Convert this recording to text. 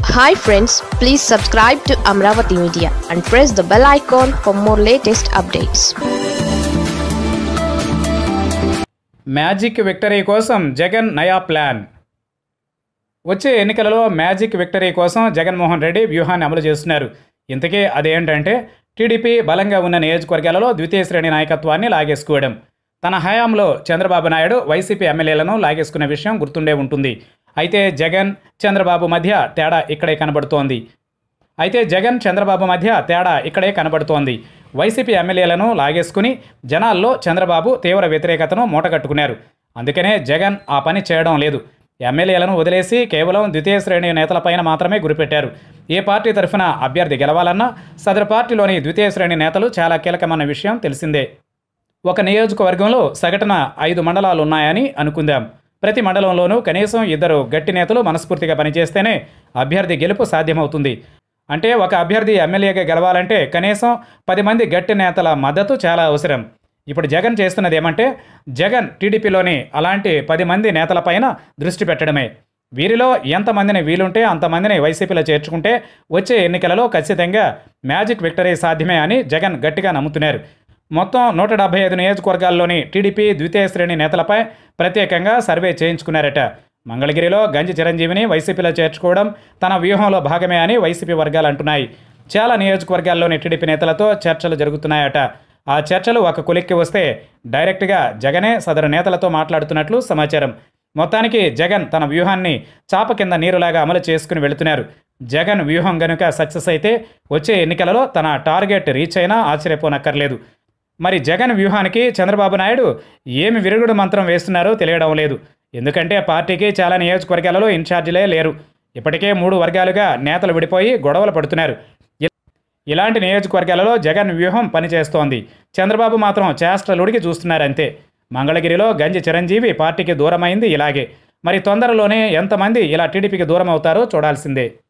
hi friends please subscribe to Amaravati media and press the bell icon for more latest updates magic victory కోసం జగన్ నయా plan వచ్చే ఎన్నికలలో magic victory కోసం జగన్మోహన్ రెడ్డి వ్యూహాన్ని అమలు చేస్తున్నారు ఇంతకీ అదేంటంటే టీడీపీ బలంగా ఉన్న నియోజకవర్గాలలో ద్వితీయ శ్రేణి నాయకత్వాన్ని లాగేసుకోవడం తన హయాంలో చంద్రబాబు నాయుడు వైసీపీ ఎమ్మెల్యేలను లాగేసుకున్న విషయం గుర్తుండే ఉంటుంది అయితే జగన్ చంద్రబాబు మధ్య తేడా ఇక్కడే కనబడుతోంది అయితే జగన్ చంద్రబాబు మధ్య తేడా ఇక్కడే కనబడుతోంది వైసీపీ ఎమ్మెల్యేలను లాగేసుకుని జనాల్లో చంద్రబాబు తీవ్ర వ్యతిరేకతను మూటగట్టుకున్నారు అందుకనే జగన్ ఆ పని చేయడం లేదు ఎమ్మెల్యేలను వదిలేసి కేవలం ద్వితీయ శ్రేణి నేతలపైన మాత్రమే గురిపెట్టారు ఏ పార్టీ తరఫున అభ్యర్థి గెలవాలన్నా సదరు పార్టీలోని ద్వితీయ శ్రేణి నేతలు చాలా కీలకమైన విషయం తెలిసిందే ఒక నియోజకవర్గంలో సగటున ఐదు మండలాలు ఉన్నాయని అనుకుందాం ప్రతి మండలంలోనూ కనీసం ఇద్దరు గట్టి నేతలు మనస్ఫూర్తిగా పనిచేస్తేనే అభ్యర్థి గెలుపు సాధ్యమవుతుంది అంటే ఒక అభ్యర్థి ఎమ్మెల్యేగా గెలవాలంటే కనీసం పది మంది గట్టి నేతల మద్దతు చాలా అవసరం ఇప్పుడు జగన్ చేస్తున్నది ఏమంటే జగన్ టీడీపీలోని అలాంటి పది మంది నేతలపైన దృష్టి పెట్టడమే వీరిలో ఎంతమందిని వీలుంటే అంతమందిని వైసీపీలో చేర్చుకుంటే వచ్చే ఎన్నికలలో ఖచ్చితంగా మ్యాజిక్ విక్టరీ సాధ్యమే అని జగన్ గట్టిగా నమ్ముతున్నారు మొత్తం నూట డెబ్బై ఐదు నియోజకవర్గాల్లోని టీడీపీ ద్వితీయ శ్రేణి నేతలపై ప్రత్యేకంగా సర్వే చేయించుకున్నారట మంగళగిరిలో గంజి చిరంజీవిని వైసీపీలో చేర్చుకోవడం తన వ్యూహంలో భాగమే అని వైసీపీ వర్గాలు అంటున్నాయి చాలా నియోజకవర్గాల్లోని టీడీపీ నేతలతో చర్చలు జరుగుతున్నాయట ఆ చర్చలు ఒక కొలిక్కి వస్తే డైరెక్ట్గా జగనే సదరు నేతలతో మాట్లాడుతున్నట్లు సమాచారం మొత్తానికి జగన్ తన వ్యూహాన్ని చాప కింద నీరులాగా అమలు చేసుకుని వెళుతున్నారు జగన్ వ్యూహం గనుక సక్సెస్ అయితే వచ్చే ఎన్నికలలో తన టార్గెట్ రీచ్ అయినా ఆశ్చర్యపోనక్కర్లేదు మరి జగన్ వ్యూహానికి చంద్రబాబు నాయుడు ఏమి విరుగుడు మంత్రం వేస్తున్నారో తెలియడం లేదు ఎందుకంటే పార్టీకి చాలా నియోజకవర్గాలలో ఇన్ఛార్జీలే లేరు ఇప్పటికే మూడు వర్గాలుగా నేతలు విడిపోయి గొడవలు పడుతున్నారు ఇ- ఇలాంటి నియోజకవర్గాలలో జగన్ వ్యూహం పనిచేస్తోంది చంద్రబాబు మాత్రం చేష్టలుడికి చూస్తున్నారంతే మంగళగిరిలో గంజి చిరంజీవి పార్టీకి దూరమైంది ఇలాగే మరి తొందరలోనే ఎంతమంది ఇలా టీడీపీకి దూరం అవుతారో చూడాల్సిందే